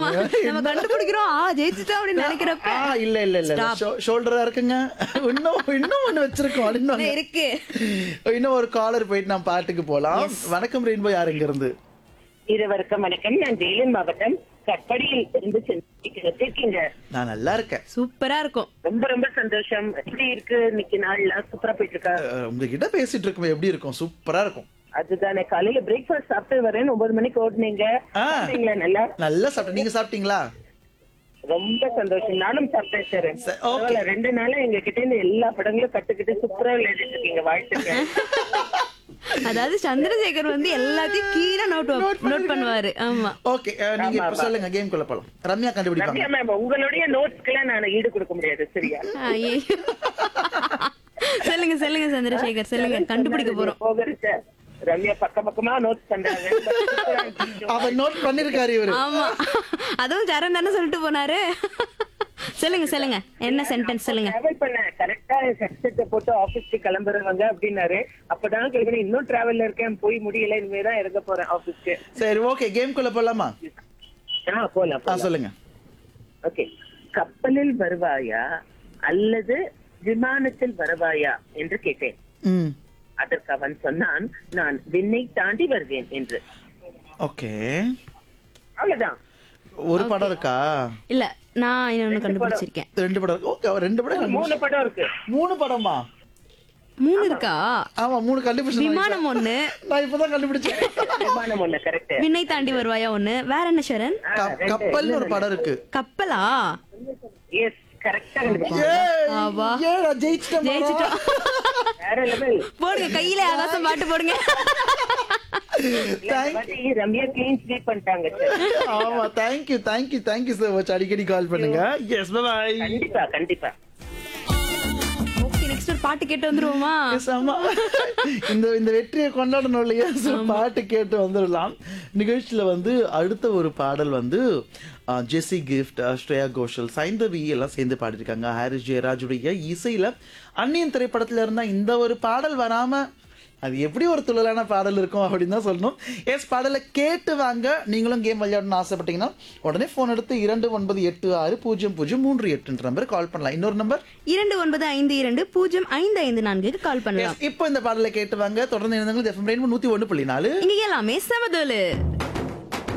நம்ம கண்டுபிடிக்கிறோம் ஆ ஜெயிச்சுட்டோம் அப்படின்னு நினைக்கிறப்ப ஆ இல்ல இல்ல இல்ல ஷோல்டரா இருக்குங்க இன்னும் இன்னும் ஒண்ணு வச்சிருக்கோம் இன்னும் அப்படின்னு இருக்கு இன்னும் ஒரு காலர் போயிட்டு நான் பாட்டுக்கு போலாம் வணக்கம் ரெயின்போ யார் இங்க இருந்து இருவருக்கும் வணக்கம் நான் வேலூர் மாவட்டம் கட்படியில் இருந்து சென்றிருக்கிறது இருக்கீங்க நான் நல்லா இருக்கேன் சூப்பரா இருக்கும் ரொம்ப ரொம்ப சந்தோஷம் எப்படி இருக்கு இன்னைக்கு நாள்ல சூப்பரா போயிட்டு இருக்கா அஹ், உங்ககிட்ட பேசிட்டு இருக்கும் எப்படி இருக்கும் சூப்பரா இருக்கும் அதுதானே காலையில பிரேக்ஃபாஸ்ட் சாப்பிட்டு வரேன் ஒன்பது மணிக்கு ஓடுனீங்க ஆ. சாப்பிட்டீங்களா நல்லா நல்லா சாப்பிட்டேன் நீங்க சாப்பிட்டீங்களா ரொம்ப சந்தோஷம் நானும் சாப்பிட்டேன் சார் சரி, okay. பரவாயில்ல, ரெண்டு நாளா எங்க கிட்ட இருந்து எல்லா படங்களும் கத்துக்கிட்டு சூப்பரா விளையாடிட்டு இருக்கீங்க வாழ்த்துக்கள் அதாவது சந்திரசேகர் வந்து எல்லாத்தையும் கீழே நோட் நோட் பண்ணுவாரு ஆமா ஓகே நீங்க இப்ப சொல்லுங்க கேம் குள்ள போலாம் ரம்யா கண்டுபிடிப்பாங்க ரம்யா மேம் உங்களுடைய நோட்ஸ்க்கெல்லாம் நான் ஈடு கொடுக்க முடியாது சரியா ஐயையோ. சொல்லுங்க சொல்லுங்க சந்திரசேகர் சொல்லுங்க கண்டுபிடிக்க போறோம் போகிறச்ச ரம்யா பக்க பக்கமா நோட்ஸ் பண்றாங்க சூப்பரா இருந்துச்சு. அவர் நோட் பண்ணிருக்காரு இவரு ஆமா அதுவும் சரண் தானே சொல்லிட்டு போனாரு சொல்லுங்க சொல்லுங்க என்ன சென்டென்ஸ் சொல்லுங்க டிராவல் பண்ண கரெக்டா ஹெட்செட்டை போட்டு ஆபீஸ்க்கு கிளம்புறவங்க அப்படின்னாரு அப்பதான் கேட்கணும் இன்னும் டிராவல்ல இருக்கேன் போய் முடியல இனிமே தான் இறங்க போறேன் ஆபீஸ்க்கு சரி ஓகே கேம் குள்ள போலாமா ஆ போலாம் ஆ போலாம் சொல்லுங்க ஓகே கப்பலில் வருவாயா அல்லது விமானத்தில் வருவாயா என்று கேட்டேன் ம் அதற்கு அவன் சொன்னான் நான் விண்ணை தாண்டி வருவேன் என்று ஓகே அவ்வளவுதான் ஒரு படம் இருக்கா இல்ல நான் இன்னொன்னு கண்டுபிடிச்சிருக்கேன் ரெண்டு படம் இருக்கு ஓகே ரெண்டு படம் கண்டுபிடிச்சு- மூணு படம் இருக்கு மூணு படமா மூணு இருக்கா ஆமா மூணு கண்டுபிடிச்சு விமானம் ஒண்ணு நான் இப்பதான் கண்டுபிடிச்சேன் விமானம் ஒண்ணு கரெக்ட் விண்ணை தாண்டி வருவாயா ஒண்ணு வேற என்ன சரண் கப்- கப்பல்னு ஒரு படம் இருக்கு கப்பலா எஸ் கரெக்டா கண்டுபிடிச்சேன். ஏய், ஆவா. ஏய், நான் ஜெயிச்சிட்டேன் மாமா. ஜெயிச்சிட்டோம் வேற லெவல் போடுங்க கையில ஆகாசம் பாட்டு போடுங்க ரம்யா கிளீன் ஸ்வீப் பண்ணிட்டாங்க சார் ஆமா thank you thank you thank you so much அடிக்கடி கால் பண்ணுங்க எஸ் பை கண்டிப்பா கண்டிப்பா ஓகே நெக்ஸ்ட் ஒரு பாட்டு கேட்டு வந்துருவோமா எஸ் ஆமா இந்த இந்த வெற்றியை கொண்டாடணும் இல்லையா So, பாட்டு கேட்டு வந்துடலாம் நிகழ்ச்சியில வந்து அடுத்த ஒரு பாடல் வந்து அஹ், ஜெஸி கிஃப்ட் அஹ், ஸ்ரேயா கோஷல் சைந்தவி எல்லாம் சேர்ந்து பாடிருக்காங்க ஹாரிஸ் ஜெயராஜுடைய இசையில அந்நியன் திரைப்படத்துல இருந்தா இந்த ஒரு பாடல் வராம அது எப்படி ஒரு துள்ளலான பாடல் இருக்கும் அப்படின்னு தான் சொல்லணும் எஸ் பாடலை கேட்டு வாங்க நீங்களும் கேம் விளையாடணும்னு ஆசைப்பட்டீங்கன்னா உடனே ஃபோன் எடுத்து இரண்டு ஒன்பது எட்டு ஆறு பூஜ்ஜியம் பூஜ்ஜியம் மூன்று எட்டுன்ற நம்பர் கால் பண்ணலாம் இன்னொரு நம்பர் இரண்டு ஒன்பது ஐந்து இரண்டு பூஜ்ஜியம் ஐந்து ஐந்து நான்குக்கு கால் பண்ணலாம் இப்போ இந்த பாடலை கேட்டு வாங்க தொடர்ந்து இணைந்தவங்க எஃப்எம் ரெயின்போ நூத்தி ஒன்று புள்ளி நாலு இங்க எல்லாமே சமதோலு